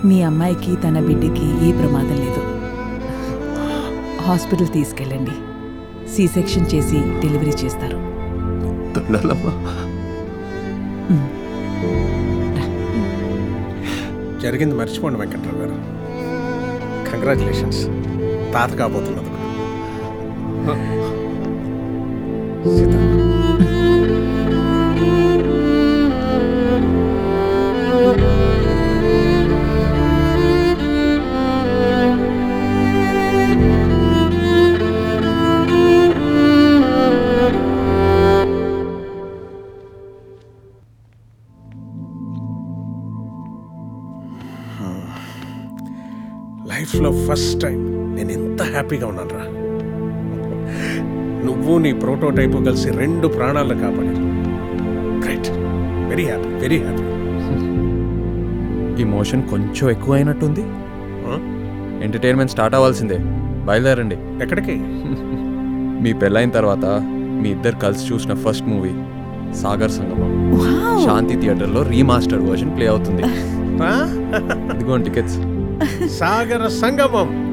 మీ అమ్మాయికి తన బిడ్డకి ఏ ప్రమాదం లేదు హాస్పిటల్ తీసుకెళ్ళండి సి సెక్షన్ చేసి డెలివరీ చేస్తారు దండాలమ్మా జరిగింది మర్చిపోండి వెంకట్రావు గారు కంగ్రాచులేషన్స్ తాత కాబోతున్నది సీత లైఫ్లో ఫస్ట్ టైం నేను ఎంత హ్యాపీగా ఉన్నాను రా నువ్వు నీ ప్రోటోటైపు కలిసి రెండు ప్రాణాలను కాపాడారు great very happy very happy emotion కొంచెం ఎక్కువ అయినట్టుంది ఎంటర్టైన్మెంట్ స్టార్ట్ అవ్వాల్సిందే బయలుదేరండి ఎక్కడికి మీ పెళ్ళైన తర్వాత మీ ఇద్దరు కలిసి చూసిన ఫస్ట్ మూవీ సాగర్ సంగమం శాంతి థియేటర్లో రీమాస్టర్ వర్షన్ ప్లే అవుతుంది ఆ? ఇదిగోండి టికెట్స్ సాగర సంగమం